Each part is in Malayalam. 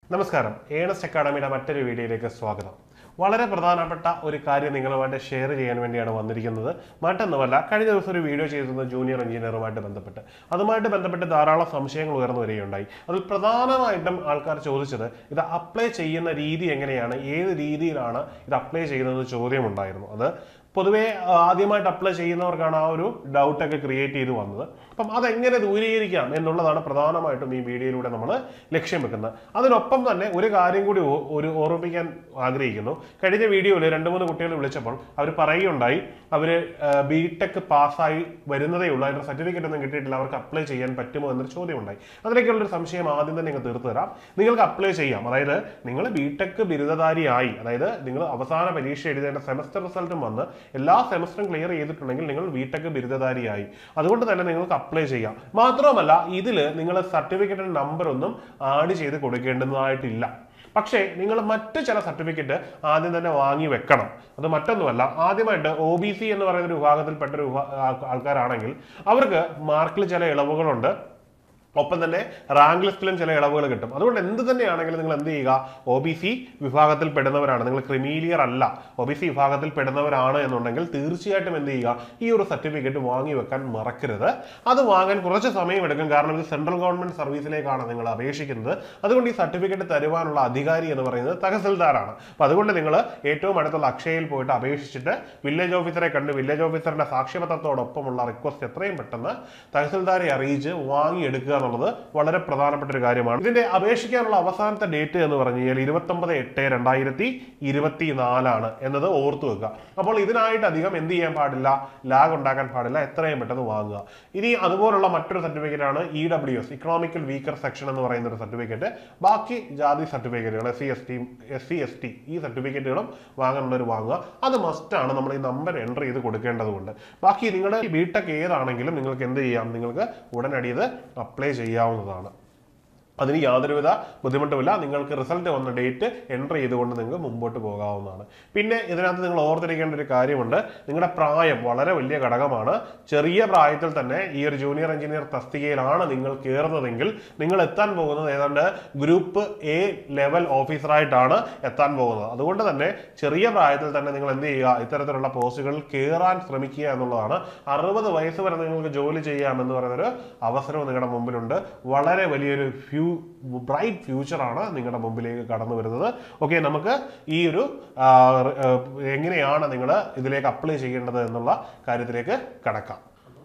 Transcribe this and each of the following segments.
നമസ്കാരം ഏണസ്റ്റ് അക്കാഡമിയുടെ മറ്റൊരു വീഡിയോയിലേക്ക് സ്വാഗതം വളരെ പ്രധാനപ്പെട്ട ഒരു കാര്യം നിങ്ങളുമായിട്ട് ഷെയർ ചെയ്യാൻ വേണ്ടിയാണ് വന്നിരിക്കുന്നത് മറ്റൊന്നുമല്ല കഴിഞ്ഞ ദിവസം ഒരു വീഡിയോ ചെയ്തിരുന്നത് ജൂനിയർ എഞ്ചിനീയറുമായിട്ട് ബന്ധപ്പെട്ട് അതുമായിട്ട് ബന്ധപ്പെട്ട് ധാരാളം സംശയങ്ങൾ ഉയർന്നു വരികയുണ്ടായി അതിൽ പ്രധാനമായിട്ടും ആൾക്കാർ ചോദിച്ചത് ഇത് അപ്ലൈ ചെയ്യുന്ന രീതി എങ്ങനെയാണ് ഏത് രീതിയിലാണ് ഇത് അപ്ലൈ ചെയ്യുന്നത് ചോദ്യമുണ്ടായിരുന്നു അത് പൊതുവേ ആ, ആദ്യമായിട്ട് അപ്ലൈ ചെയ്യുന്നവർക്കാണ് ആ ഒരു ഡൗട്ടൊക്കെ ക്രിയേറ്റ് ചെയ്ത് വന്നത് അപ്പം അതെങ്ങനെ ദൂരീകരിക്കാം എന്നുള്ളതാണ് പ്രധാനമായിട്ടും ഈ വീഡിയോയിലൂടെ നമ്മൾ ലക്ഷ്യം വെക്കുന്നത് അതിനൊപ്പം തന്നെ ഒരു കാര്യം കൂടി ഓ- ഒരു ഓർമ്മിപ്പിക്കാൻ ആഗ്രഹിക്കുന്നു കഴിഞ്ഞ വീഡിയോയിൽ രണ്ട് മൂന്ന് കുട്ടികൾ വിളിച്ചപ്പോൾ അവർ പറയുകയുണ്ടായി അവർ ബി ടെക് പാസ്സായി വരുന്നതേ ഉള്ളൂ അതിന്റെ സർട്ടിഫിക്കറ്റ് ഒന്നും കിട്ടിയിട്ടില്ല അവർക്ക് അപ്ലൈ ചെയ്യാൻ പറ്റുമോ എന്നൊരു ചോദ്യമുണ്ടായി അതിലേക്കുള്ളൊരു സംശയം ആദ്യം തന്നെ നിങ്ങൾ തീർത്തു തരാം നിങ്ങൾക്ക് അപ്ലൈ ചെയ്യാം അതായത് നിങ്ങൾ ബി ടെക് ബിരുദധാരിയായി അതായത് നിങ്ങൾ അവസാന പരീക്ഷ എഴുതേണ്ട സെമസ്റ്റർ റിസൾട്ടും വന്ന് എല്ലാ സെമസ്റ്ററും ക്ലിയർ ചെയ്തിട്ടുണ്ടെങ്കിൽ നിങ്ങൾ ബി ടെക് ബിരുദധാരിയായി അതുകൊണ്ട് തന്നെ നിങ്ങൾക്ക് അപ്ലൈ ചെയ്യാം മാത്രമല്ല ഇതിൽ നിങ്ങൾ സർട്ടിഫിക്കറ്റിന്റെ നമ്പർ ഒന്നും ആഡ് ചെയ്ത് കൊടുക്കേണ്ടതായിട്ടില്ല പക്ഷേ നിങ്ങൾ മറ്റ് ചില സർട്ടിഫിക്കറ്റ് ആദ്യം തന്നെ വാങ്ങി വെക്കണം അത് മറ്റൊന്നുമല്ല ആദ്യമായിട്ട് ഒ ബി സി എന്ന് പറയുന്ന ഒരു വിഭാഗത്തിൽപ്പെട്ട ഒരു വിഭാ- ആൾ- ആൾക്കാരാണെങ്കിൽ അവർക്ക് മാർക്കിൽ ചില ഇളവുകളുണ്ട് ഒപ്പം തന്നെ റാങ്ക് ലിസ്റ്റിലും ചില ഇളവുകൾ കിട്ടും അതുകൊണ്ട് എന്ത് തന്നെയാണെങ്കിലും നിങ്ങൾ എന്ത് ചെയ്യുക ഒ ബി സി വിഭാഗത്തിൽ പെടുന്നവരാണ് നിങ്ങൾ ക്രിമീലിയർ അല്ല ഒ ബി സി വിഭാഗത്തിൽ പെടുന്നവരാണ് എന്നുണ്ടെങ്കിൽ തീർച്ചയായിട്ടും എന്ത് ചെയ്യുക ഈ ഒരു സർട്ടിഫിക്കറ്റ് വാങ്ങി വെക്കാൻ മറക്കരുത് അത് വാങ്ങാൻ കുറച്ച് സമയം എടുക്കും കാരണം ഇത് സെൻട്രൽ ഗവൺമെന്റ് സർവീസിലേക്കാണ് നിങ്ങൾ അപേക്ഷിക്കുന്നത് അതുകൊണ്ട് ഈ സർട്ടിഫിക്കറ്റ് തരുവാനുള്ള അധികാരി എന്ന് പറയുന്നത് തഹസിൽദാറാണ് അപ്പൊ അതുകൊണ്ട് നിങ്ങൾ ഏറ്റവും അടുത്തുള്ള അക്ഷയയിൽ പോയിട്ട് അപേക്ഷിച്ചിട്ട് വില്ലേജ് ഓഫീസറെ കണ്ട് വില്ലേജ് ഓഫീസറിന്റെ സാക്ഷ്യപത്രത്തോടൊപ്പമുള്ള റിക്വസ്റ്റ് എത്രയും പെട്ടെന്ന് തഹസിൽദാരെ അറിയിച്ച് വാങ്ങിയെടുക്കുക എന്നുള്ളത് വളരെ പ്രധാനപ്പെട്ട ഒരു കാര്യമാണ് ഇതിന്റെ അപേക്ഷിക്കാനുള്ള അവസാനത്തെ ഡേറ്റ് എന്ന് പറഞ്ഞു കഴിഞ്ഞാൽ ഇരുപത്തൊമ്പത് എട്ട് രണ്ടായിരത്തി ഇരുപത്തി നാലാണ് എന്നത് ഓർത്തു വെക്കുക അപ്പോൾ ഇതിനായിട്ട് അധികം എന്ത് ചെയ്യാൻ പാടില്ല ലാഗ് ഉണ്ടാക്കാൻ പാടില്ല എത്രയും പെട്ടെന്ന് വാങ്ങുക ഇനി അതുപോലുള്ള മറ്റൊരു സർട്ടിഫിക്കറ്റ് ആണ് E W S economical weaker section എന്ന് പറയുന്ന ഒരു സർട്ടിഫിക്കറ്റ് ബാക്കി ജാതി സർട്ടിഫിക്കറ്റുകൾ S C S T S C S T ഈ സർട്ടിഫിക്കറ്റുകളും വാങ്ങാനുള്ളവർ വാങ്ങുക അത് മസ്റ്റാണ് നമ്മൾ ഈ നമ്പർ എൻ്റർ ചെയ്ത് കൊടുക്കേണ്ടതുണ്ട് ബാക്കി നിങ്ങളുടെ ബിടെക് ഏതാണെങ്കിലും നിങ്ങൾക്ക് എന്ത് ചെയ്യാം നിങ്ങൾക്ക് ഉടനടി ഇത് അപ്ലൈ ചെയ്യാവുന്നതാണ് അതിന് യാതൊരുവിധ ബുദ്ധിമുട്ടുമില്ല നിങ്ങൾക്ക് റിസൾട്ട് വന്ന ഡേറ്റ് എൻ്റർ ചെയ്തുകൊണ്ട് നിങ്ങൾക്ക് മുമ്പോട്ട് പോകാവുന്നതാണ് പിന്നെ ഇതിനകത്ത് നിങ്ങൾ ഓർത്തിരിക്കേണ്ട ഒരു കാര്യമുണ്ട് നിങ്ങളുടെ പ്രായം വളരെ വലിയ ഘടകമാണ് ചെറിയ പ്രായത്തിൽ തന്നെ ഈ ഒരു ജൂനിയർ എഞ്ചിനീയർ തസ്തികയിലാണ് നിങ്ങൾ കയറുന്നതെങ്കിൽ നിങ്ങൾ എത്താൻ പോകുന്നത് ഏതാണ്ട് ഗ്രൂപ്പ് എ ലെവൽ ഓഫീസറായിട്ടാണ് എത്താൻ പോകുന്നത് അതുകൊണ്ട് തന്നെ ചെറിയ പ്രായത്തിൽ തന്നെ നിങ്ങൾ എന്ത് ചെയ്യുക ഇത്തരത്തിലുള്ള പോസ്റ്റുകളിൽ കയറാൻ ശ്രമിക്കുക എന്നുള്ളതാണ് അറുപത് വയസ്സ് വരെ നിങ്ങൾക്ക് ജോലി ചെയ്യാമെന്ന് പറയുന്നൊരു അവസരവും നിങ്ങളുടെ മുമ്പിലുണ്ട് വളരെ വലിയൊരു ഫ്യൂ ബ്രൈറ്റ് ഫ്യൂച്ചറാണ് നിങ്ങളുടെ മുമ്പിലേക്ക് കടന്നു വരുന്നത് ഓക്കെ നമുക്ക് ഈ ഒരു ആ, ആ, എങ്ങനെയാണ് നിങ്ങൾ ഇതിലേക്ക് അപ്ലൈ ചെയ്യേണ്ടത് എന്നുള്ള കാര്യത്തിലേക്ക് കടക്കാം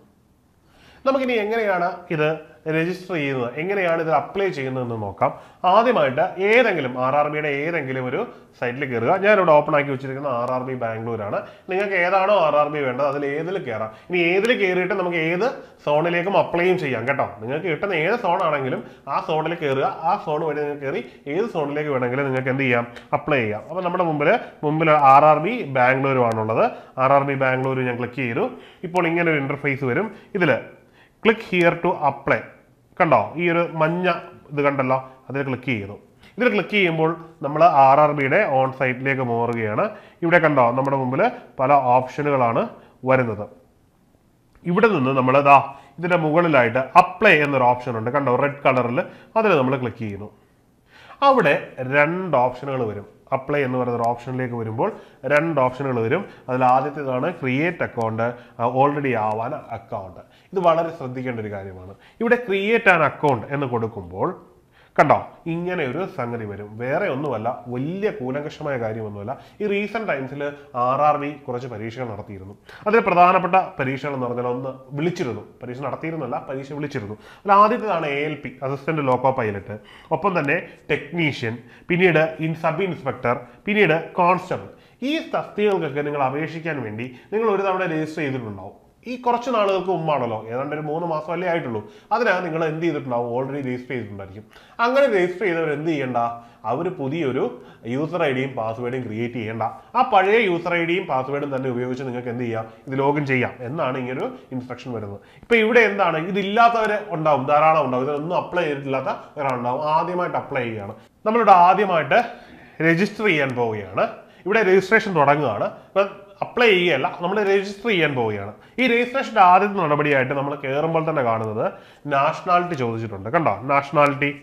നമുക്കിനി എങ്ങനെയാണ് ഇത് രജിസ്റ്റർ ചെയ്യുന്നത് എങ്ങനെയാണ് ഇത് അപ്ലൈ ചെയ്യുന്നതെന്ന് നോക്കാം ആദ്യമായിട്ട് ഏതെങ്കിലും ആർ ആർ ബിയുടെ ഏതെങ്കിലും ഒരു സൈറ്റിൽ കയറുക ഞാനിവിടെ ഓപ്പൺ ആക്കി വെച്ചിരിക്കുന്ന ആർ ആർ ബി ബാംഗ്ലൂരാണ് നിങ്ങൾക്ക് ഏതാണോ ആർ ആർ ബി വേണ്ടത് അതിൽ ഏതിൽ കയറാം ഇനി ഏതിൽ കയറിയിട്ട് നമുക്ക് ഏത് സോണിലേക്കും അപ്ലൈയും ചെയ്യാം കേട്ടോ നിങ്ങൾക്ക് കിട്ടുന്ന ഏത് സോൺ ആണെങ്കിലും ആ സോണിൽ കയറുക ആ സോൺ വഴി നിങ്ങൾക്ക് കയറി ഏത് സോണിലേക്ക് വേണമെങ്കിലും നിങ്ങൾക്ക് എന്ത് ചെയ്യാം അപ്ലൈ ചെയ്യാം അപ്പോൾ നമ്മുടെ മുമ്പിൽ മുമ്പിൽ ആർ ആർ ബി ബാംഗ്ലൂരുമാണുള്ളത് ആർ ആർ ബി ബാംഗ്ലൂർ ഞാൻ ക്ലിക്ക് ചെയ്തു ഇപ്പോൾ ഇങ്ങനെ ഒരു ഇന്റർഫേസ് വരും ഇതിൽ ക്ലിക്ക് ഹിയർ ടു അപ്ലൈ കണ്ടോ ഈ ഒരു മഞ്ഞ ഇത് കണ്ടല്ലോ അതിൽ ക്ലിക്ക് ചെയ്തു ഇതിൽ ക്ലിക്ക് ചെയ്യുമ്പോൾ നമ്മൾ ആർ ആർ ബിയുടെ ഓൺ സൈറ്റിലേക്ക് മാറുകയാണ് ഇവിടെ കണ്ടോ നമ്മുടെ മുമ്പിൽ പല ഓപ്ഷനുകളാണ് വരുന്നത് ഇവിടെ നിന്ന് നമ്മൾ ഇതാ ഇതിന്റെ മുകളിലായിട്ട് അപ്ലൈ എന്നൊരു ഓപ്ഷൻ ഉണ്ട് കണ്ടോ റെഡ് കളറിൽ അതിൽ നമ്മൾ ക്ലിക്ക് ചെയ്യുന്നു അവിടെ രണ്ട് ഓപ്ഷനുകൾ വരും അപ്ലൈ എന്ന് പറയുന്ന ഒരു ഓപ്ഷനിലേക്ക് വരുമ്പോൾ രണ്ട് ഓപ്ഷനുകൾ വരും അതിൽ ആദ്യത്തേതാണ് create account already have an account ഇത് വളരെ ശ്രദ്ധിക്കേണ്ട ഒരു കാര്യമാണ് ഇവിടെ ക്രിയേറ്റ് ആൻ അക്കൗണ്ട് എന്ന് കൊടുക്കുമ്പോൾ കണ്ടോ ഇങ്ങനെ ഒരു സംഗതി വരും വേറെ ഒന്നുമല്ല വലിയ കൂലങ്കഷമായ കാര്യമൊന്നുമല്ല ഈ റീസെന്റ് ടൈംസിൽ ആർ ആർ ബി കുറച്ച് പരീക്ഷകൾ നടത്തിയിരുന്നു അതിൽ പ്രധാനപ്പെട്ട പരീക്ഷകൾ എന്ന് പറഞ്ഞാൽ ഒന്ന് വിളിച്ചിരുന്നു പരീക്ഷ നടത്തിയിരുന്നല്ല പരീക്ഷ വിളിച്ചിരുന്നു അതിൽ ആദ്യത്തേതാണ് A L P assistant loco pilot ഒപ്പം തന്നെ ടെക്നീഷ്യൻ പിന്നീട് ഇൻ സബ് ഇൻസ്പെക്ടർ പിന്നീട് കോൺസ്റ്റബിൾ ഈ തസ്തികകൾക്കൊക്കെ നിങ്ങൾ അപേക്ഷിക്കാൻ വേണ്ടി നിങ്ങൾ ഒരു തവണ രജിസ്റ്റർ ചെയ്തിട്ടുണ്ടാവും ഈ കുറച്ച് നാളുകൾക്ക് മുമ്പാണല്ലോ ഏതാണ്ട് ഒരു മൂന്ന് മാസം അല്ലേ ആയിട്ടുള്ളൂ അതിനാണ് നിങ്ങൾ എന്ത് ചെയ്തിട്ടുണ്ടാവും ഓൾറെഡി രജിസ്റ്റർ ചെയ്തിട്ടുണ്ടായിരിക്കും അങ്ങനെ രജിസ്റ്റർ ചെയ്തവർ എന്ത് ചെയ്യണ്ട അവർ പുതിയൊരു യൂസർ ഐ ഡിയും പാസ്വേഡും ക്രിയേറ്റ് ചെയ്യേണ്ട ആ പഴയ യൂസർ ഐ ഡിയും പാസ്വേഡും തന്നെ ഉപയോഗിച്ച് നിങ്ങൾക്ക് എന്ത് ചെയ്യാം ഇത് ലോഗിൻ ചെയ്യാം എന്നാണ് ഇങ്ങനൊരു ഇൻസ്ട്രക്ഷൻ വരുന്നത് ഇപ്പൊ ഇവിടെ എന്താണ് ഇതില്ലാത്തവർ ഉണ്ടാവും ധാരാളം ഉണ്ടാവും ഇതൊന്നും അപ്ലൈ ചെയ്തിട്ടില്ലാത്ത ഒരാളുണ്ടാവും ആദ്യമായിട്ട് അപ്ലൈ ചെയ്യുകയാണ് നമ്മളിവിടെ ആദ്യമായിട്ട് രജിസ്റ്റർ ചെയ്യാൻ പോവുകയാണ് ഇവിടെ രജിസ്ട്രേഷൻ തുടങ്ങുകയാണ് ഇപ്പം അപ്ലൈ ചെയ്യുകയല്ല നമ്മൾ രജിസ്റ്റർ ചെയ്യാൻ പോവുകയാണ് ഈ രജിസ്ട്രേഷൻ്റെ ആദ്യത്തെ നടപടിയായിട്ട് നമ്മൾ കയറുമ്പോൾ തന്നെ കാണുന്നത് നാഷണാലിറ്റി ചോദിച്ചിട്ടുണ്ട് കണ്ടോ നാഷണാലിറ്റി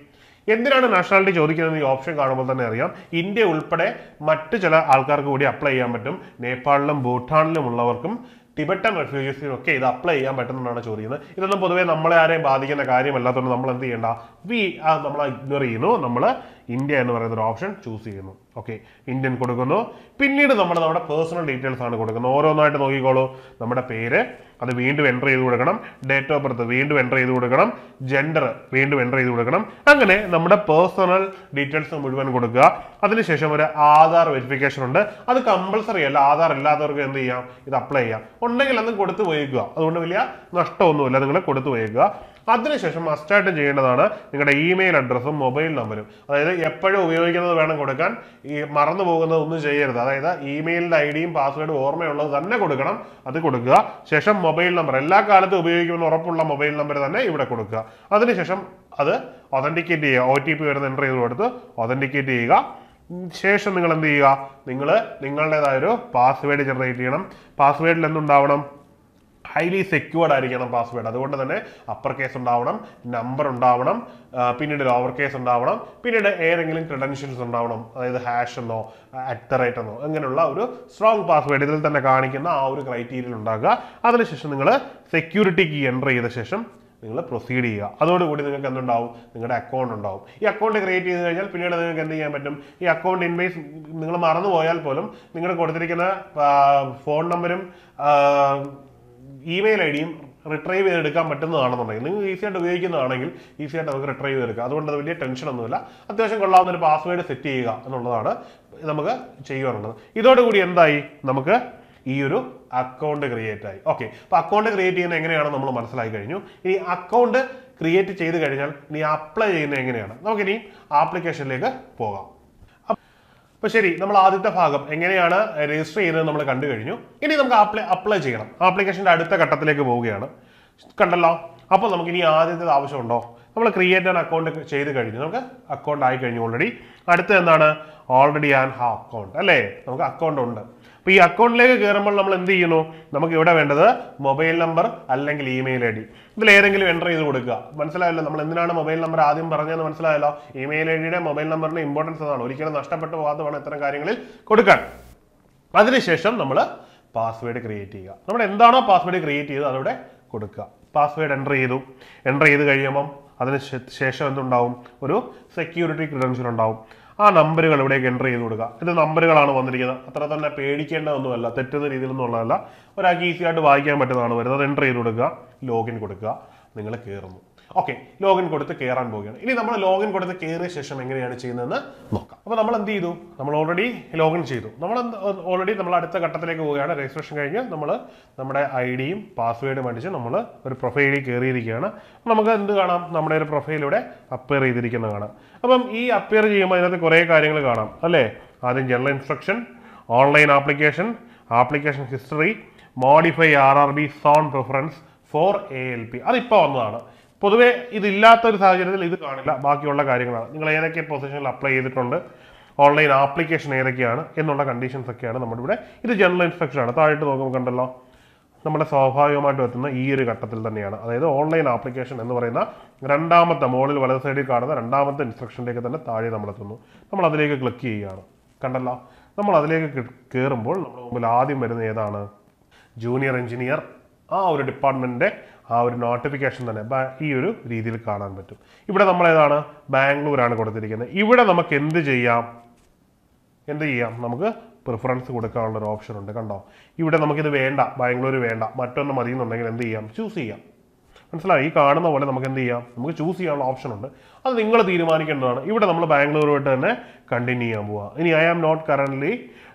എന്തിനാണ് നാഷണാലിറ്റി ചോദിക്കുന്നത് ഈ ഓപ്ഷൻ കാണുമ്പോൾ തന്നെ അറിയാം ഇന്ത്യ ഉൾപ്പെടെ മറ്റ് ചില ആൾക്കാർക്ക് കൂടി അപ്ലൈ ചെയ്യാൻ പറ്റും നേപ്പാളിലും ഭൂട്ടാനിലും ഉള്ളവർക്കും ടിബറ്റൻ റെഫ്യൂജീസിനും ഒക്കെ ഇത് അപ്ലൈ ചെയ്യാൻ പറ്റുന്നതാണ് ചോദിക്കുന്നത് ഇതൊന്നും പൊതുവേ നമ്മളെ ആരെയും ബാധിക്കുന്ന കാര്യമല്ലാത്തതുകൊണ്ട് നമ്മൾ എന്ത് ചെയ്യേണ്ട വി നമ്മൾ ഇഗ്നോർ ചെയ്യുന്നു നമ്മൾ ഇന്ത്യ എന്ന് പറയുന്ന ഒരു ഓപ്ഷൻ ചൂസ് ചെയ്യുന്നു ഓക്കെ ഇന്ത്യൻ കൊടുക്കുന്നു പിന്നീട് നമ്മൾ നമ്മുടെ പേഴ്സണൽ ഡീറ്റെയിൽസ് ആണ് കൊടുക്കുന്നത് ഓരോന്നായിട്ട് നോക്കിക്കോളൂ നമ്മുടെ പേര് അത് വീണ്ടും എൻ്റർ ചെയ്ത് കൊടുക്കണം ഡേറ്റ് ഓഫ് ബർത്ത് വീണ്ടും എൻ്റർ ചെയ്ത് കൊടുക്കണം ജെൻഡർ വീണ്ടും എൻ്റർ ചെയ്ത് കൊടുക്കണം അങ്ങനെ നമ്മുടെ പേഴ്സണൽ ഡീറ്റെയിൽസ് മുഴുവൻ കൊടുക്കുക അതിനുശേഷം ഒരു ആധാർ വെരിഫിക്കേഷൻ ഉണ്ട് അത് കമ്പൾസറി അല്ല ആധാർ ഇല്ലാത്തവർക്ക് എന്ത് ചെയ്യാം ഇത് അപ്ലൈ ചെയ്യാം ഉണ്ടെങ്കിൽ അന്ന് കൊടുത്തു പോയിക്കുക അതുകൊണ്ട് വലിയ നഷ്ടമൊന്നുമില്ല നിങ്ങൾ കൊടുത്തു പോയിക്കുക അതിനുശേഷം മസ്റ്റായിട്ടും ചെയ്യേണ്ടതാണ് നിങ്ങളുടെ ഇമെയിൽ അഡ്രസ്സും മൊബൈൽ നമ്പറും അതായത് എപ്പോഴും ഉപയോഗിക്കുന്നത് വേണം കൊടുക്കാൻ ഈ മറന്നു പോകുന്നത് ഒന്നും ചെയ്യരുത് അതായത് ഇമെയിലിന്റെ ഐ ഡിയും പാസ്വേഡും ഓർമ്മയുള്ളത് തന്നെ കൊടുക്കണം അത് കൊടുക്കുക ശേഷം മൊബൈൽ നമ്പർ എല്ലാ കാലത്തും ഉപയോഗിക്കുമെന്ന് ഉറപ്പുള്ള മൊബൈൽ നമ്പർ തന്നെ ഇവിടെ കൊടുക്കുക അതിനുശേഷം അത് ഒതന്റിക്കേറ്റ് ചെയ്യുക ഒ ടി പി വരുന്ന എൻ്റർ ചെയ്ത് കൊടുത്ത് ഒതന്റിക്കേറ്റ് ചെയ്യുക ഉം, ശേഷം നിങ്ങൾ എന്ത് ചെയ്യുക നിങ്ങൾ നിങ്ങളുടേതായൊരു പാസ്വേഡ് ജനറേറ്റ് ചെയ്യണം പാസ്വേഡിൽ എന്തുണ്ടാവണം ഹൈലി സെക്യൂർഡ് ആയിരിക്കണം പാസ്വേഡ് അതുകൊണ്ട് തന്നെ അപ്പർ കേസ് ഉണ്ടാവണം നമ്പർ ഉണ്ടാവണം ആ, പിന്നീട് ലോവർ കേസ് ഉണ്ടാവണം പിന്നീട് ഏതെങ്കിലും ക്രെഡൻഷ്യൽസ് ഉണ്ടാവണം അതായത് ഹാഷ് എന്നോ അറ്റ് ദ റേറ്റ് എന്നോ അങ്ങനെയുള്ള ഒരു സ്ട്രോങ് പാസ്വേഡ് ഇതിൽ തന്നെ കാണിക്കുന്ന ആ ഒരു ക്രൈറ്റീരിയൽ ഉണ്ടാക്കുക അതിനുശേഷം നിങ്ങൾ സെക്യൂരിറ്റി കീ എൻ്റർ ചെയ്ത ശേഷം നിങ്ങൾ പ്രൊസീഡ് ചെയ്യുക അതോടുകൂടി നിങ്ങൾക്ക് എന്തുണ്ടാവും നിങ്ങളുടെ അക്കൗണ്ട് ഉണ്ടാവും ഈ അക്കൗണ്ട് ക്രിയേറ്റ് ചെയ്ത് കഴിഞ്ഞാൽ പിന്നീട് നിങ്ങൾക്ക് എന്ത് ചെയ്യാൻ പറ്റും ഈ അക്കൗണ്ട് ഇൻവേസ് നിങ്ങൾ മറന്നു പോയാൽ പോലും നിങ്ങൾ കൊടുത്തിരിക്കുന്ന ഫോൺ നമ്പരും ഇമെയിൽ ഐ ഡിയും റിട്രൈവ് ചെയ്തെടുക്കാൻ പറ്റുന്നതാണെന്നുണ്ടെങ്കിൽ നിങ്ങൾ ഈസി ആയിട്ട് ഉപയോഗിക്കുന്നതാണെങ്കിൽ ഈസി ആയിട്ട് നമുക്ക് റിട്രൈവ് ചെയ്തെടുക്കാം അതുകൊണ്ട് അത് വലിയ ടെൻഷൻ ഒന്നുമില്ല അത്യാവശ്യം കൊള്ളാവുന്ന ഒരു പാസ്വേഡ് സെറ്റ് ചെയ്യുക എന്നുള്ളതാണ് നമുക്ക് ചെയ്യുവാനുള്ളത് ഇതോടുകൂടി എന്തായി നമുക്ക് ഈ ഒരു അക്കൗണ്ട് ക്രിയേറ്റ് ആയി ഓക്കെ അപ്പൊ അക്കൗണ്ട് ക്രിയേറ്റ് ചെയ്യുന്നത് എങ്ങനെയാണ് നമ്മൾ മനസ്സിലാക്കി കഴിഞ്ഞു ഇനി അക്കൗണ്ട് ക്രിയേറ്റ് ചെയ്ത് കഴിഞ്ഞാൽ ഇനി അപ്ലൈ ചെയ്യുന്നത് എങ്ങനെയാണ് നമുക്കിനി ആപ്ലിക്കേഷനിലേക്ക് പോകാം അപ്പൊ ശരി നമ്മൾ ആദ്യത്തെ ഭാഗം എങ്ങനെയാണ് രജിസ്റ്റർ ചെയ്യുന്നത് നമ്മൾ കണ്ടു കഴിഞ്ഞു ഇനി നമുക്ക് അപ്ലൈ അപ്ലൈ ചെയ്യണം ആപ്ലിക്കേഷന്റെ അടുത്ത ഘട്ടത്തിലേക്ക് പോവുകയാണ് കണ്ടല്ലോ അപ്പോൾ നമുക്ക് ഇനി ആദ്യത്തെ ആവശ്യമുണ്ടോ നമ്മൾ ക്രിയേറ്റ് ആൻ അക്കൗണ്ട് ചെയ്ത് കഴിഞ്ഞു നമുക്ക് അക്കൗണ്ട് ആയി കഴിഞ്ഞു ഓൾറെഡി അടുത്ത എന്താണ് ഓൾറെഡി ആൻ ഹാ അക്കൗണ്ട് അല്ലേ നമുക്ക് അക്കൗണ്ട് ഉണ്ട് അപ്പോൾ ഈ അക്കൗണ്ടിലേക്ക് കയറുമ്പോൾ നമ്മൾ എന്ത് ചെയ്യുന്നു നമുക്ക് ഇവിടെ വേണ്ടത് മൊബൈൽ നമ്പർ അല്ലെങ്കിൽ ഇമെയിൽ ഐ ഡി ഇതിൽ ഏതെങ്കിലും എൻ്റർ ചെയ്ത് കൊടുക്കുക മനസ്സിലായല്ലോ നമ്മൾ എന്തിനാണ് മൊബൈൽ നമ്പർ ആദ്യം പറഞ്ഞതെന്ന് മനസ്സിലായല്ലോ ഇമെയിൽ ഐ ഡിയുടെ മൊബൈൽ നമ്പറിന്റെ ഇമ്പോർട്ടൻസ് അതാണ് ഒരിക്കലും നഷ്ടപ്പെട്ടു പോകാതെ വേണം ഇത്തരം കാര്യങ്ങളിൽ കൊടുക്കാൻ അതിനുശേഷം നമ്മൾ പാസ്വേഡ് ക്രിയേറ്റ് ചെയ്യുക നമ്മൾ എന്താണോ പാസ്വേഡ് ക്രിയേറ്റ് ചെയ്തത് അതവിടെ കൊടുക്കുക പാസ്വേഡ് എൻ്റർ ചെയ്തു എൻ്റർ ചെയ്ത് കഴിയുമ്പം അതിന് ശേ- ശേഷം എന്തുണ്ടാവും ഒരു സെക്യൂരിറ്റി ക്രിഡൻഷ്യൽ ഉണ്ടാവും ആ നമ്പറുകൾ ഇവിടേക്ക് എൻ്റർ ചെയ്ത് കൊടുക്കുക ഇത് നമ്പറുകളാണ് വന്നിരിക്കുന്നത് അത്ര തന്നെ പേടിക്കേണ്ടതൊന്നുമല്ല തെറ്റുന്ന രീതിയിലൊന്നും ഉള്ളതല്ല ഒരാൾക്ക് ഈസി ആയിട്ട് വായിക്കാൻ പറ്റുന്നതാണ് വരുന്നത് എൻ്റർ ചെയ്ത് കൊടുക്കുക ലോഗിൻ കൊടുക്കുക നിങ്ങൾ കയറുന്നു ഓക്കെ ലോഗിൻ കൊടുത്ത് കയറാൻ പോവുകയാണ് ഇനി നമ്മൾ ലോഗിൻ കൊടുത്ത് കയറിയ ശേഷം എങ്ങനെയാണ് ചെയ്യുന്നതെന്ന് നോക്കാം അപ്പോൾ നമ്മൾ എന്ത് ചെയ്തു നമ്മൾ ഓൾറെഡി ലോഗിൻ ചെയ്തു നമ്മൾ ഓൾറെഡി നമ്മൾ അടുത്ത ഘട്ടത്തിലേക്ക് പോവുകയാണ് രജിസ്ട്രേഷൻ കഴിഞ്ഞ് നമ്മൾ നമ്മുടെ ഐ ഡിയും പാസ്വേഡും അടിച്ച് നമ്മൾ ഒരു പ്രൊഫൈലിൽ കയറിയിരിക്കുകയാണ് നമുക്ക് എന്ത് കാണാം നമ്മുടെ ഒരു പ്രൊഫൈൽ ഇവിടെ അപ്പിയർ ചെയ്തിരിക്കുന്നത് കാണാം അപ്പം ഈ അപ്പിയർ ചെയ്യുമ്പോൾ അതിനകത്ത് കുറേ കാര്യങ്ങൾ കാണാം അല്ലേ ആദ്യം general instruction online application application history modify R R B zone preference for A L P അതിപ്പോൾ വന്നതാണ് പൊതുവേ ഇതില്ലാത്ത ഒരു സാഹചര്യത്തിൽ ഇത് കാണില്ല ബാക്കിയുള്ള കാര്യങ്ങളാണ് നിങ്ങൾ ഏതൊക്കെ പൊസിഷനിൽ അപ്ലൈ ചെയ്തിട്ടുണ്ട് ഓൺലൈൻ ആപ്ലിക്കേഷൻ ഏതൊക്കെയാണ് എന്നുള്ള കണ്ടീഷൻസ് ഒക്കെയാണ് നമ്മുടെ ഇവിടെ ഇത് ജനറൽ ഇൻസ്ട്രക്ഷൻ ആണ് താഴോട്ട് നോക്കുമ്പോൾ കണ്ടല്ലോ നമ്മുടെ സ്വാഭാവികമായിട്ട് എത്തുന്ന ഈ ഒരു ഘട്ടത്തിൽ തന്നെയാണ് അതായത് ഓൺലൈൻ ആപ്ലിക്കേഷൻ എന്ന് പറയുന്ന രണ്ടാമത്തെ മുകളിൽ വലത് സൈഡിൽ കാണുന്ന രണ്ടാമത്തെ ഇൻസ്ട്രക്ഷനിലേക്ക് തന്നെ താഴെ നമ്മൾ എത്തുന്നു നമ്മൾ അതിലേക്ക് ക്ലിക്ക് ചെയ്യുകയാണ് കണ്ടല്ലോ നമ്മൾ അതിലേക്ക് കയറുമ്പോൾ നമ്മുടെ മുമ്പിൽ ആദ്യം വരുന്ന ഏതാണ് ജൂനിയർ എഞ്ചിനീയർ ആ ഒരു ഡിപ്പാർട്ട്മെന്റിന്റെ ആ ഒരു നോട്ടിഫിക്കേഷൻ തന്നെ ബാ- ഈ ഒരു രീതിയിൽ കാണാൻ പറ്റും ഇവിടെ നമ്മൾ ഏതാണ് ബാംഗ്ലൂരാണ് കൊടുത്തിരിക്കുന്നത് ഇവിടെ നമുക്ക് എന്ത് ചെയ്യാം എന്ത് ചെയ്യാം നമുക്ക് പ്രിഫറൻസ് കൊടുക്കാനുള്ള ഒരു ഓപ്ഷൻ ഉണ്ട് കണ്ടോ ഇവിടെ നമുക്കിത് വേണ്ട ബാംഗ്ലൂർ വേണ്ട മറ്റൊന്ന് മതി എന്നുണ്ടെങ്കിൽ എന്ത് ചെയ്യാം ചൂസ് ചെയ്യാം മനസ്സിലായി ഈ കാണുന്ന പോലെ നമുക്ക് എന്ത് ചെയ്യാം നമുക്ക് ചൂസ് ചെയ്യാനുള്ള ഓപ്ഷൻ ഉണ്ട് അത് നിങ്ങൾ തീരുമാനിക്കേണ്ടതാണ് ഇവിടെ നമ്മൾ ബാംഗ്ലൂരുമായിട്ട് തന്നെ കണ്ടിന്യൂ ചെയ്യാൻ പോവുക ഇനി I am not current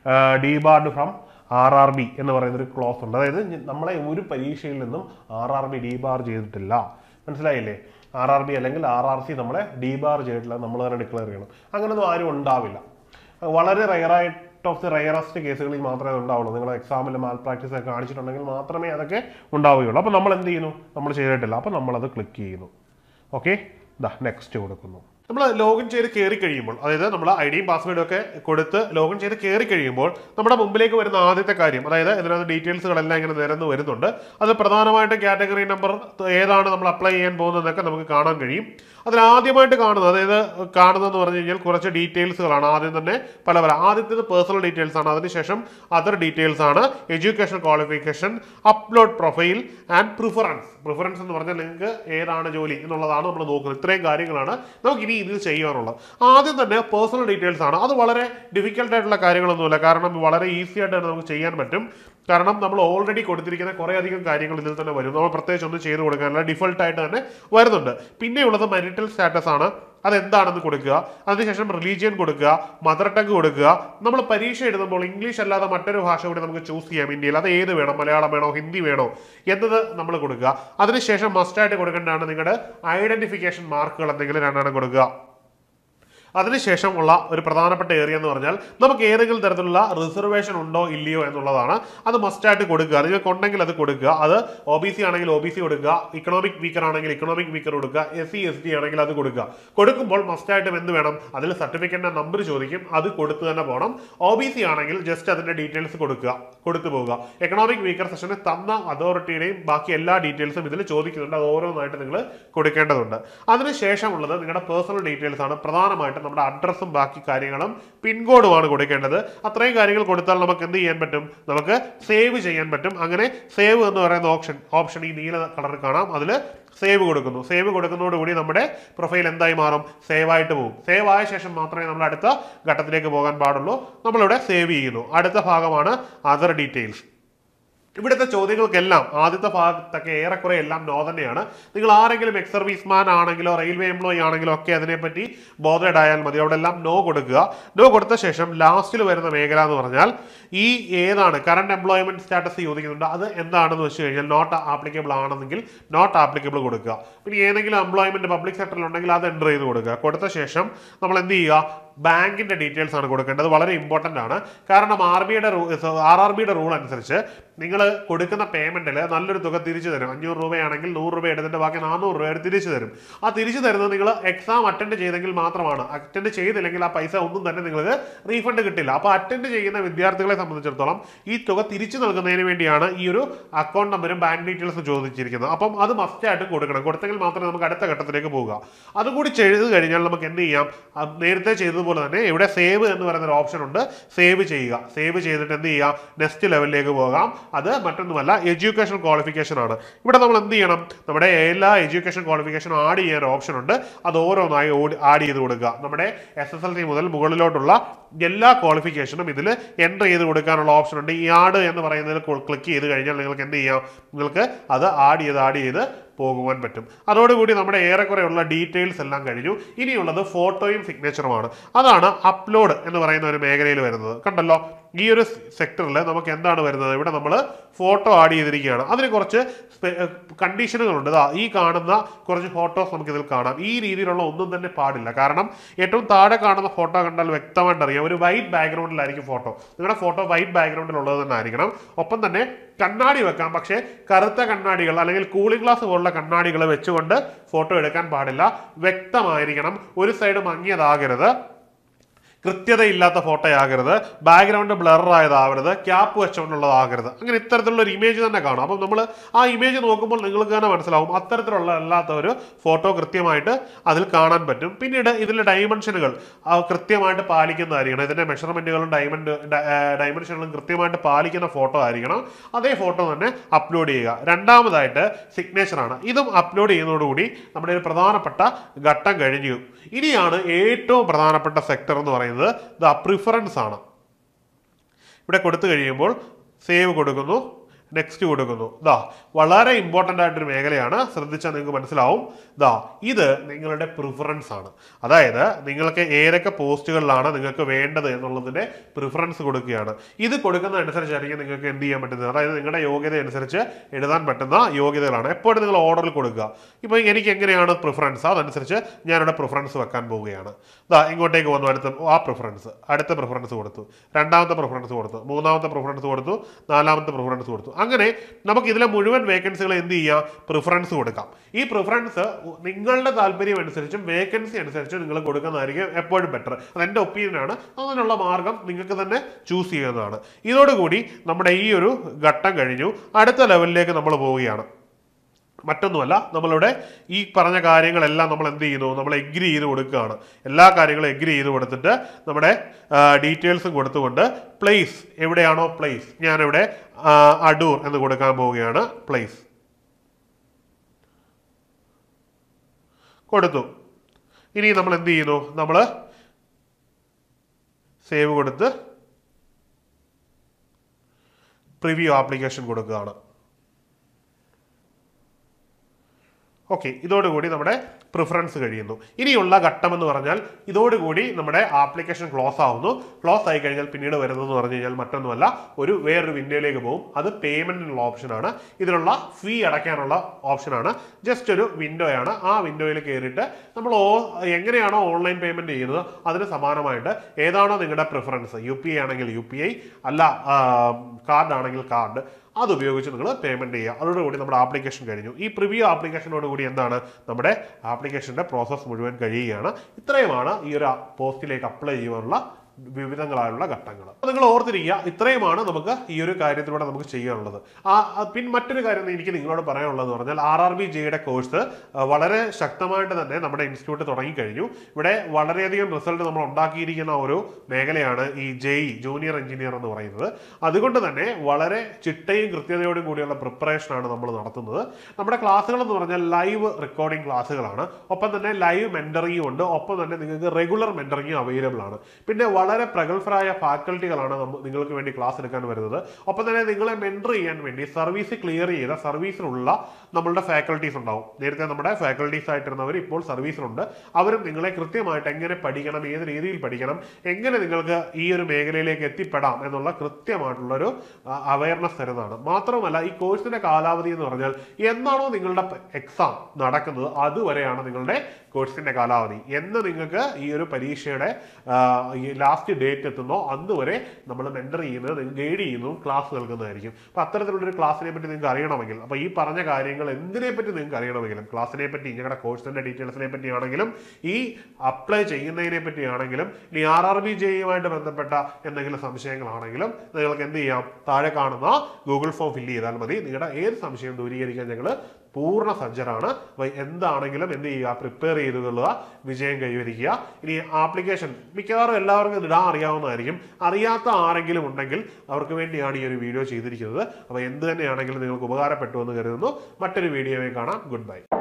debarred from R R B എന്ന് പറയുന്ന ഒരു ക്ലോസ് ഉണ്ട് അതായത് ഞ- നമ്മളെ ഒരു പരീക്ഷയിൽ നിന്നും ആർ ആർ ബി ഡീബാർ ചെയ്തിട്ടില്ല മനസ്സിലായില്ലേ ആർ ആർ ബി അല്ലെങ്കിൽ ആർ ആർ സി നമ്മളെ ഡീബാർ ചെയ്തിട്ടില്ല നമ്മൾ തന്നെ ഡിക്ലെയർ ചെയ്യണം അങ്ങനെയൊന്നും ആരും ഉണ്ടാവില്ല വളരെ റയറായിട്ട് ഓഫ് ദി റയറസ്റ്റ് കേസുകളിൽ മാത്രമേ അത് ഉണ്ടാവുള്ളൂ നിങ്ങൾ എക്സാമിൽ മാൽ പ്രാക്ടീസ് ഒക്കെ കാണിച്ചിട്ടുണ്ടെങ്കിൽ മാത്രമേ അതൊക്കെ ഉണ്ടാവുകയുള്ളൂ അപ്പോൾ നമ്മൾ എന്ത് ചെയ്യുന്നു നമ്മൾ ചെയ്തിട്ടില്ല അപ്പോൾ നമ്മളത് ക്ലിക്ക് ചെയ്യുന്നു ഓക്കെ ദാ നെക്സ്റ്റ് കൊടുക്കുന്നു നമ്മൾ ലോഗിൻ ചെയ്ത് കയറി കഴിയുമ്പോൾ അതായത് നമ്മൾ ഐ ഡിയും പാസ്വേഡും ഒക്കെ കൊടുത്ത് ലോഗിൻ ചെയ്ത് കയറി കഴിയുമ്പോൾ നമ്മുടെ മുമ്പിലേക്ക് വരുന്ന ആദ്യത്തെ കാര്യം അതായത് ഇതിനകത്ത് ഡീറ്റെയിൽസുകളെല്ലാം ഇങ്ങനെ നിരന്ന് വരുന്നുണ്ട് അത് പ്രധാനമായിട്ടും കാറ്റഗറി നമ്പർ ഏതാണ് നമ്മൾ അപ്ലൈ ചെയ്യാൻ പോകുന്നതെന്നൊക്കെ നമുക്ക് കാണാൻ കഴിയും അതിൽ ആദ്യമായിട്ട് കാണുന്നത് അതായത് കാണുന്നതെന്ന് പറഞ്ഞു കഴിഞ്ഞാൽ കുറച്ച് ഡീറ്റെയിൽസുകളാണ് ആദ്യം തന്നെ പല പല ആദ്യത്തേത് പേഴ്സണൽ ഡീറ്റെയിൽസ് ആണ് അതിനുശേഷം അതർ ഡീറ്റെയിൽസ് ആണ് education qualification upload profile and preference preference എന്ന് പറഞ്ഞാൽ നിങ്ങൾക്ക് ഏതാണ് ജോലി എന്നുള്ളതാണ് നമ്മൾ നോക്കുന്നത് ഇത്രയും കാര്യങ്ങളാണ് നമുക്ക് ഇനി ഇതിൽ ചെയ്യാനുള്ളത് ആദ്യം തന്നെ പേഴ്സണൽ ഡീറ്റെയിൽസ് ആണ് അത് വളരെ ഡിഫിക്കൽട്ട് ആയിട്ടുള്ള കാര്യങ്ങളൊന്നുമില്ല കാരണം വളരെ ഈസി ആയിട്ട് തന്നെ നമുക്ക് ചെയ്യാൻ പറ്റും കാരണം നമ്മൾ ഓൾറെഡി കൊടുത്തിരിക്കുന്ന കുറേ അധികം കാര്യങ്ങൾ ഇതിൽ തന്നെ വരും നമ്മൾ പ്രത്യേകിച്ച് ഒന്നും ചെയ്ത് കൊടുക്കാനല്ല ഡിഫോൾട്ട് ആയിട്ട് തന്നെ വരുന്നുണ്ട് പിന്നെയുള്ളത് മരിറ്റൽ സ്റ്റാറ്റസ് ആണ് അതെന്താണെന്ന് കൊടുക്കുക അതിനുശേഷം റിലീജിയൻ കൊടുക്കുക മദർ ടങ് കൊടുക്കുക നമ്മൾ പരീക്ഷ എഴുതുമ്പോൾ ഇംഗ്ലീഷ് അല്ലാതെ മറ്റൊരു ഭാഷ കൂടി നമുക്ക് ചൂസ് ചെയ്യാം ഇന്ത്യയിൽ അത് ഏത് വേണം മലയാളം വേണോ ഹിന്ദി വേണോ എന്നത് നമ്മൾ കൊടുക്കുക അതിനുശേഷം മസ്റ്റായിട്ട് കൊടുക്കേണ്ടതാണ് നിങ്ങളുടെ ഐഡന്റിഫിക്കേഷൻ മാർക്കുകൾ എന്തെങ്കിലും രണ്ടെണ്ണം കൊടുക്കുക അതിനുശേഷം ഉള്ള ഒരു പ്രധാനപ്പെട്ട ഏരിയ എന്ന് പറഞ്ഞാൽ നമുക്ക് ഏതെങ്കിലും തരത്തിലുള്ള റിസർവേഷൻ ഉണ്ടോ ഇല്ലയോ എന്നുള്ളതാണ് അത് മസ്റ്റായിട്ട് കൊടുക്കുക നിങ്ങൾക്ക് ഉണ്ടെങ്കിൽ അത് കൊടുക്കുക അത് ഒ ബി സി ആണെങ്കിൽ ഒ ബി സി കൊടുക്കുക ഇക്കണോമിക് വീക്കർ ആണെങ്കിൽ ഇക്കണോമിക് വീക്കർ കൊടുക്കുക എസ് സി എസ് ടി ആണെങ്കിൽ അത് കൊടുക്കുക കൊടുക്കുമ്പോൾ മസ്റ്റായിട്ടും എന്ത് വേണം അതിൽ സർട്ടിഫിക്കറ്റിന്റെ നമ്പർ ചോദിക്കും അത് കൊടുത്തു തന്നെ പോകണം ഒ ബി സി ആണെങ്കിൽ ജസ്റ്റ് അതിന്റെ ഡീറ്റെയിൽസ് കൊടുക്കുക കൊടുത്തു പോവുക എക്കണോമിക് വീക്കർ സെഷന് തന്ന അതോറിറ്റിയുടെയും ബാക്കി എല്ലാ ഡീറ്റെയിൽസും ഇതിൽ ചോദിക്കുന്നുണ്ട് അത് ഓരോന്നായിട്ട് നിങ്ങൾ കൊടുക്കേണ്ടതുണ്ട് അതിനുശേഷമുള്ളത് നിങ്ങളുടെ പേഴ്സണൽ ഡീറ്റെയിൽസ് ആണ് പ്രധാനമായിട്ടും നമ്മുടെ അഡ്രസ്സും ബാക്കി കാര്യങ്ങളും പിൻകോഡുമാണ് കൊടുക്കേണ്ടത് അത്രയും കാര്യങ്ങൾ കൊടുത്താൽ നമുക്ക് എന്ത് ചെയ്യാൻ പറ്റും നമുക്ക് സേവ് ചെയ്യാൻ പറ്റും അങ്ങനെ സേവ് എന്ന് പറയുന്ന ഓപ്ഷൻ ഓപ്ഷൻ ഈ നീല കളറിൽ കാണാം അതിൽ സേവ് കൊടുക്കുന്നു സേവ് കൊടുക്കുന്നതോടുകൂടി നമ്മുടെ പ്രൊഫൈൽ എന്തായി മാറും സേവ് ആയിട്ട് പോകും സേവ് ആയ ശേഷം മാത്രമേ നമ്മൾ അടുത്ത ഘട്ടത്തിലേക്ക് പോകാൻ പാടുള്ളൂ നമ്മളിവിടെ സേവ് ചെയ്യുന്നു അടുത്ത ഭാഗമാണ് അതർ ഡീറ്റെയിൽസ് ഇവിടുത്തെ ചോദ്യങ്ങൾക്കെല്ലാം ആദ്യത്തെ ഭാഗത്തൊക്കെ ഏറെക്കുറെ എല്ലാം നോ തന്നെയാണ് നിങ്ങൾ ആരെങ്കിലും എക്സ് സർവീസ്മാൻ ആണെങ്കിലോ റെയിൽവേ എംപ്ലോയി ആണെങ്കിലോ ഒക്കെ അതിനെപ്പറ്റി ബോധേഡ് ആയാൽ മതി അവിടെ എല്ലാം നോ കൊടുക്കുക നോ കൊടുത്ത ശേഷം ലാസ്റ്റിൽ വരുന്ന മേഖല എന്ന് പറഞ്ഞാൽ ഈ ഏതാണ് കറണ്ട് എംപ്ലോയ്മെന്റ് സ്റ്റാറ്റസ് ചോദിക്കുന്നുണ്ട് അത് എന്താണെന്ന് വെച്ച് കഴിഞ്ഞാൽ നോട്ട് ആപ്ലിക്കബിൾ ആണെന്നെങ്കിൽ നോട്ട് ആപ്ലിക്കബിൾ കൊടുക്കുക പിന്നെ ഏതെങ്കിലും എംപ്ലോയ്മെന്റ് പബ്ലിക് സെക്ടറിൽ ഉണ്ടെങ്കിൽ അത് എൻ്റർ ചെയ്ത് കൊടുക്കുക കൊടുത്ത ശേഷം നമ്മൾ എന്ത് ചെയ്യുക ബാങ്കിന്റെ ഡീറ്റെയിൽസ് ആണ് കൊടുക്കേണ്ടത് വളരെ ഇമ്പോർട്ടന്റ് ആണ് കാരണം ആർ ബിയുടെ ആർ ആർ ബിയുടെ റൂൾ അനുസരിച്ച് നിങ്ങൾ കൊടുക്കുന്ന പേയ്മെന്റിൽ നല്ലൊരു തുക തിരിച്ചു തരും അഞ്ഞൂറ് രൂപയാണെങ്കിൽ നൂറ് രൂപ എടുത്തിട്ട് ബാക്കി നാനൂറ് രൂപ എടുത്ത് തിരിച്ചു തരും ആ തിരിച്ചു തരുന്നത് നിങ്ങൾ എക്സാം അറ്റൻഡ് ചെയ്തെങ്കിൽ മാത്രമാണ് അറ്റൻഡ് ചെയ്തില്ലെങ്കിൽ ആ പൈസ ഒന്നും തന്നെ നിങ്ങൾക്ക് റീഫണ്ട് കിട്ടില്ല അപ്പോൾ അറ്റൻഡ് ചെയ്യുന്ന വിദ്യാർത്ഥികളെ സംബന്ധിച്ചിടത്തോളം ഈ തുക തിരിച്ചു നൽകുന്നതിന് വേണ്ടിയാണ് ഈ ഒരു അക്കൗണ്ട് നമ്പറും ബാങ്ക് ഡീറ്റെയിൽസും ചോദിച്ചിരിക്കുന്നത് അപ്പം അത് മസ്റ്റ് ആയിട്ട് കൊടുക്കണം കൊടുത്തെങ്കിൽ മാത്രമേ നമുക്ക് അടുത്ത ഘട്ടത്തിലേക്ക് പോകുക അതുകൂടി ചെയ്ത് കഴിഞ്ഞാൽ നമുക്ക് എന്ത് ചെയ്യാം അത് നേരത്തെ ചെയ്തതുപോലെ തന്നെ ഇവിടെ സേവ് എന്ന് പറയുന്ന ഒരു ഓപ്ഷൻ ഉണ്ട് സേവ് ചെയ്യുക സേവ് ചെയ്തിട്ട് എന്ത് ചെയ്യുക നെക്സ്റ്റ് ലെവലിലേക്ക് പോകാം അത് മറ്റൊന്നുമല്ല എഡ്യൂക്കേഷൻ ക്വാളിഫിക്കേഷൻ ആണ് ഇവിടെ നമ്മൾ എന്ത് ചെയ്യണം നമ്മുടെ എല്ലാ എഡ്യൂക്കേഷൻ ക്വാളിഫിക്കേഷൻ ആഡ് ചെയ്യാൻ ഒരു ഓപ്ഷൻ ഉണ്ട് അത് ഓരോന്നായി ആഡ് ചെയ്ത് കൊടുക്കുക നമ്മുടെ എസ് എസ് എൽ സി മുതൽ മുകളിലോട്ടുള്ള എല്ലാ ക്വാളിഫിക്കേഷനും ഇതിൽ എൻ്റർ ചെയ്ത് കൊടുക്കാനുള്ള ഓപ്ഷൻ ഉണ്ട് ഈ ആഡ് എന്ന് പറയുന്നതിൽ ക്ലിക്ക് ചെയ്ത് കഴിഞ്ഞാൽ നിങ്ങൾക്ക് എന്ത് ചെയ്യാം നിങ്ങൾക്ക് അത് ആഡ് ചെയ്ത് ആഡ് ചെയ്ത് പോകുവാൻ പറ്റും അതോടുകൂടി നമ്മുടെ ഏറെക്കുറെയുള്ള ഡീറ്റെയിൽസ് എല്ലാം കഴിഞ്ഞു ഇനിയുള്ളത് ഫോട്ടോയും സിഗ്നേച്ചറുമാണ് അതാണ് അപ്ലോഡ് എന്ന് പറയുന്ന ഒരു മേഖലയിൽ വരുന്നത് കണ്ടല്ലോ ഈ ഒരു സെക്ടറിൽ നമുക്ക് എന്താണ് വരുന്നത് ഇവിടെ നമ്മൾ ഫോട്ടോ ആഡ് ചെയ്തിരിക്കുകയാണ് അതിന് കുറച്ച് കണ്ടീഷനുകളുണ്ട് ദാ ഈ കാണുന്ന കുറച്ച് ഫോട്ടോസ് നമുക്ക് ഇതിൽ കാണാം ഈ രീതിയിലുള്ള ഒന്നും തന്നെ പാടില്ല കാരണം ഏറ്റവും താഴെ കാണുന്ന ഫോട്ടോ കണ്ടാൽ വ്യക്തമായിട്ട് അറിയാം ഒരു വൈറ്റ് ബാക്ക്ഗ്രൗണ്ടിലായിരിക്കും ഫോട്ടോ നിങ്ങളുടെ ഫോട്ടോ വൈറ്റ് ബാക്ക്ഗ്രൗണ്ടിൽ ഉള്ളത് തന്നെ ആയിരിക്കണം ഒപ്പം തന്നെ കണ്ണാടി വെക്കാം പക്ഷേ കറുത്ത കണ്ണാടികൾ അല്ലെങ്കിൽ കൂളിംഗ് ഗ്ലാസ് പോലുള്ള കണ്ണാടികൾ വെച്ചുകൊണ്ട് ഫോട്ടോ എടുക്കാൻ പാടില്ല വ്യക്തമായിരിക്കണം ഒരു സൈഡ് മങ്ങിയതാകരുത് കൃത്യതയില്ലാത്ത ഫോട്ടോയാകരുത് ബാക്ക്ഗ്രൗണ്ട് ബ്ലറായതാവരുത് ക്യാപ്പ് വെച്ചുകൊണ്ടുള്ളതാകരുത് അങ്ങനെ ഇത്തരത്തിലുള്ള ഒരു ഇമേജ് തന്നെ കാണും അപ്പം നമ്മൾ ആ ഇമേജ് നോക്കുമ്പോൾ നിങ്ങൾക്ക് തന്നെ മനസ്സിലാവും അത്തരത്തിലുള്ള അല്ലാത്ത ഒരു ഫോട്ടോ കൃത്യമായിട്ട് അതിൽ കാണാൻ പറ്റും പിന്നീട് ഇതിലെ ഡൈമെൻഷനുകൾ കൃത്യമായിട്ട് പാലിക്കുന്നതായിരിക്കണം ഇതിന്റെ മെഷർമെന്റുകളും ഡൈമണ്ട് ഡൈമെൻഷനുകളും കൃത്യമായിട്ട് പാലിക്കുന്ന ഫോട്ടോ ആയിരിക്കണം അതേ ഫോട്ടോ തന്നെ അപ്ലോഡ് ചെയ്യുക രണ്ടാമതായിട്ട് സിഗ്നേച്ചർ ആണ് ഇതും അപ്ലോഡ് ചെയ്യുന്നതോടുകൂടി നമ്മുടെ ഒരു പ്രധാനപ്പെട്ട ഘട്ടം കഴിഞ്ഞു ഇനിയാണ് ഏറ്റവും പ്രധാനപ്പെട്ട സെക്ടർ എന്ന് പറയുന്നത് ദ പ്രിഫറൻസ് ആണ് ഇവിടെ കൊടുത്തു കഴിയുമ്പോൾ സേവ് കൊടുക്കുന്നു നെക്സ്റ്റ് കൊടുക്കുന്നു ദാ വളരെ ഇമ്പോർട്ടൻ്റ് ആയിട്ടൊരു മേഖലയാണ് ശ്രദ്ധിച്ചാൽ നിങ്ങൾക്ക് മനസ്സിലാവും ദാ ഇത് നിങ്ങളുടെ പ്രിഫറൻസ് ആണ് അതായത് നിങ്ങൾക്ക് ഏതൊക്കെ പോസ്റ്റുകളിലാണ് നിങ്ങൾക്ക് വേണ്ടത് എന്നുള്ളതിൻ്റെ പ്രിഫറൻസ് കൊടുക്കുകയാണ് ഇത് കൊടുക്കുന്ന അനുസരിച്ചായിരിക്കും നിങ്ങൾക്ക് എന്ത് ചെയ്യാൻ പറ്റുന്നത് അതായത് നിങ്ങളുടെ യോഗ്യത അനുസരിച്ച് എഴുതാൻ പറ്റുന്ന യോഗ്യതകളാണ് എപ്പോഴും നിങ്ങൾ ഓർഡറിൽ കൊടുക്കുക ഇപ്പോൾ എനിക്ക് എങ്ങനെയാണ് പ്രിഫറൻസ് അതനുസരിച്ച് ഞാനിവിടെ പ്രിഫറൻസ് വെക്കാൻ പോവുകയാണ് ദാ ഇങ്ങോട്ടേക്ക് വന്നു അടുത്ത ആ പ്രിഫറൻസ് അടുത്ത പ്രിഫറൻസ് കൊടുത്തു രണ്ടാമത്തെ പ്രിഫറൻസ് കൊടുത്തു മൂന്നാമത്തെ പ്രിഫറൻസ് കൊടുത്തു നാലാമത്തെ പ്രിഫറൻസ് കൊടുത്തു അങ്ങനെ നമുക്ക് ഇതിലെ മുഴുവൻ വേക്കൻസികൾ എന്ത് ചെയ്യാം പ്രിഫറൻസ് കൊടുക്കാം ഈ പ്രിഫറൻസ് നിങ്ങളുടെ താല്പര്യം അനുസരിച്ചും വേക്കൻസി അനുസരിച്ചും നിങ്ങൾ കൊടുക്കുന്നതായിരിക്കും എപ്പോഴും ബെറ്റർ അത് എൻ്റെ ഒപ്പീനിയനാണ് അതിനുള്ള മാർഗം നിങ്ങൾക്ക് തന്നെ ചൂസ് ചെയ്യുന്നതാണ് ഇതോടുകൂടി നമ്മുടെ ഈ ഒരു ഘട്ടം കഴിഞ്ഞു അടുത്ത ലെവലിലേക്ക് നമ്മൾ പോവുകയാണ് മറ്റൊന്നുമല്ല നമ്മളിവിടെ ഈ പറഞ്ഞ കാര്യങ്ങളെല്ലാം നമ്മൾ എന്ത് ചെയ്യുന്നു നമ്മൾ എഗ്രി ചെയ്ത് കൊടുക്കുകയാണ് എല്ലാ കാര്യങ്ങളും എഗ്രി ചെയ്ത് കൊടുത്തിട്ട് നമ്മുടെ ഡീറ്റെയിൽസും കൊടുത്തുകൊണ്ട് പ്ലേസ് എവിടെയാണോ പ്ലേസ് ഞാനിവിടെ ആ, അടൂർ എന്ന് കൊടുക്കാൻ പോവുകയാണ് പ്ലേസ് കൊടുത്തു ഇനി നമ്മൾ എന്ത് ചെയ്യുന്നു നമ്മൾ സേവ് കൊടുത്ത് പ്രിവ്യൂ ആപ്ലിക്കേഷൻ കൊടുക്കുകയാണ് ഓക്കെ ഇതോടുകൂടി നമ്മുടെ പ്രിഫറൻസ് കഴിയുന്നു ഇനിയുള്ള ഘട്ടം എന്ന് പറഞ്ഞാൽ ഇതോടുകൂടി നമ്മുടെ ആപ്ലിക്കേഷൻ ക്ലോസ് ആവുന്നു ക്ലോസ് ആയി കഴിഞ്ഞാൽ പിന്നീട് വരുന്നതെന്ന് പറഞ്ഞു കഴിഞ്ഞാൽ മറ്റൊന്നുമല്ല ഒരു വേറൊരു വിൻഡോയിലേക്ക് പോകും അത് പേയ്മെന്റിനുള്ള ഓപ്ഷനാണ് ഇതിനുള്ള ഫീ അടയ്ക്കാനുള്ള ഓപ്ഷനാണ് ജസ്റ്റ് ഒരു വിൻഡോയാണ് ആ വിൻഡോയിൽ കയറിയിട്ട് നമ്മൾ ഓ- എങ്ങനെയാണോ ഓൺലൈൻ പേയ്മെന്റ് ചെയ്യുന്നത് അതിന് സമാനമായിട്ട് ഏതാണോ നിങ്ങളുടെ പ്രിഫറൻസ് യു പി ഐ ആണെങ്കിൽ യു പി ഐ അല്ല കാർഡ് ആണെങ്കിൽ കാർഡ് അത് ഉപയോഗിച്ച് നിങ്ങൾ പേയ്മെന്റ് ചെയ്യുക അതോടുകൂടി നമ്മുടെ ആപ്ലിക്കേഷൻ കഴിഞ്ഞു ഈ പ്രിവ്യൂ ആപ്ലിക്കേഷനോട് കൂടി എന്താണ് നമ്മുടെ ആപ്ലിക്കേഷന്റെ പ്രോസസ്സ് മുഴുവൻ കഴിയുകയാണ് ഇത്രയുമാണ് ഈ ഒരു പോസ്റ്റിലേക്ക് അപ്ലൈ ചെയ്യുവാനുള്ള വിവിധങ്ങളായുള്ള ഘട്ടങ്ങൾ അപ്പോൾ നിങ്ങൾ ഓർത്തിരിക്കുക ഇത്രയുമാണ് നമുക്ക് ഈ ഒരു കാര്യത്തിലൂടെ നമുക്ക് ചെയ്യാനുള്ളത് ആ ആ, പിന്നെ മറ്റൊരു കാര്യം എനിക്ക് നിങ്ങളോട് പറയാനുള്ളതെന്ന് പറഞ്ഞാൽ ആർ ആർ ബി ജിയുടെ കോഴ്സ് വളരെ ശക്തമായിട്ട് തന്നെ നമ്മുടെ ഇൻസ്റ്റിറ്റ്യൂട്ട് തുടങ്ങിക്കഴിഞ്ഞു ഇവിടെ വളരെയധികം റിസൾട്ട് നമ്മൾ ഉണ്ടാക്കിയിരിക്കുന്ന ഒരു മേഖലയാണ് ഈ ജെഇ ജൂനിയർ എഞ്ചിനീയർ എന്ന് പറയുന്നത് അതുകൊണ്ട് തന്നെ വളരെ ചിട്ടയും കൃത്യതയോടും കൂടിയുള്ള പ്രിപ്പറേഷനാണ് നമ്മൾ നടത്തുന്നത് നമ്മുടെ ക്ലാസ്സുകൾ എന്ന് പറഞ്ഞാൽ ലൈവ് റെക്കോർഡിംഗ് ക്ലാസ്സുകളാണ് ഒപ്പം തന്നെ ലൈവ് മെന്ററിങ്ങും ഉണ്ട് ഒപ്പം തന്നെ നിങ്ങൾക്ക് റെഗുലർ മെന്ററിങ്ങും അവൈലബിൾ ആണ് പിന്നെ വളരെ പ്രഗത്ഭരായ ഫാക്കൽറ്റികളാണ് നമ്മ- നിങ്ങൾക്ക് വേണ്ടി ക്ലാസ് എടുക്കാൻ വരുന്നത് ഒപ്പം തന്നെ നിങ്ങളെ മെന്റർ ചെയ്യാൻ വേണ്ടി സർവീസ് ക്ലിയർ ചെയ്ത സർവീസിലുള്ള നമ്മളുടെ ഫാക്കൽറ്റീസ് ഉണ്ടാവും നേരത്തെ നമ്മുടെ ഫാക്കൽറ്റീസ് ആയിട്ടിരുന്നവർ ഇപ്പോൾ സർവീസിലുണ്ട് അവരും നിങ്ങളെ കൃത്യമായിട്ട് എങ്ങനെ പഠിക്കണം ഏത് രീതിയിൽ പഠിക്കണം എങ്ങനെ നിങ്ങൾക്ക് ഈ ഒരു മേഖലയിലേക്ക് എത്തിപ്പെടാം എന്നുള്ള കൃത്യമായിട്ടുള്ളൊരു അവയർനെസ് തരുന്നതാണ് മാത്രമല്ല ഈ കോഴ്സിന്റെ കാലാവധി എന്ന് പറഞ്ഞാൽ എന്നാണോ നിങ്ങളുടെ എക്സാം നടക്കുന്നത് അതുവരെയാണ് നിങ്ങളുടെ കോഴ്സിന്റെ കാലാവധി എന്ന് നിങ്ങൾക്ക് ഈ ഒരു പരീക്ഷയുടെ ലാസ്റ്റ് ഡേറ്റ് എത്തുന്നോ അന്ന് വരെ നമ്മൾ മെന്റർ ചെയ്യുന്നത് ഗൈഡ് ചെയ്യുന്നതും ക്ലാസ് നൽകുന്നതായിരിക്കും അപ്പൊ അത്തരത്തിലുള്ളൊരു ക്ലാസ്സിനെ പറ്റി നിങ്ങൾക്ക് അറിയണമെങ്കിൽ അപ്പൊ ഈ പറഞ്ഞ കാര്യങ്ങൾ എന്തിനെ പറ്റി നിങ്ങൾക്ക് അറിയണമെങ്കിലും ക്ലാസ്സിനെ പറ്റി ഞങ്ങളുടെ കോഴ്സിന്റെ ഡീറ്റെയിൽസിനെ പറ്റിയാണെങ്കിലും ഈ അപ്ലൈ ചെയ്യുന്നതിനെ പറ്റിയാണെങ്കിലും ഇനി ആർ ആർ ബി ജെയുമായിട്ട് ബന്ധപ്പെട്ട എന്തെങ്കിലും സംശയങ്ങളാണെങ്കിലും നിങ്ങൾക്ക് എന്ത് ചെയ്യാം താഴെ കാണുന്ന ഗൂഗിൾ ഫോം ഫില്ല് ചെയ്താൽ മതി നിങ്ങളുടെ ഏത് സംശയം ദൂരീകരിക്കാൻ ഞങ്ങൾ പൂർണ്ണ സജ്ജരാണ് അപ്പൊ എന്താണെങ്കിലും എന്ത് ചെയ്യുക പ്രിപ്പയർ ചെയ്ത് കൊള്ളുക വിജയം കൈവരിക്കുക ഇനി ആപ്ലിക്കേഷൻ മിക്കവാറും എല്ലാവർക്കും ഇത് ഇടാൻ അറിയാവുന്നതായിരിക്കും അറിയാത്ത ആരെങ്കിലും ഉണ്ടെങ്കിൽ അവർക്ക് വേണ്ടിയാണ് ഈ ഒരു വീഡിയോ ചെയ്തിരിക്കുന്നത് അപ്പോൾ എന്ത് തന്നെയാണെങ്കിലും നിങ്ങൾക്ക് ഉപകാരപ്പെട്ടു എന്ന് കരുതുന്നു മറ്റൊരു വീഡിയോയിൽ കാണാം ഗുഡ് ബൈ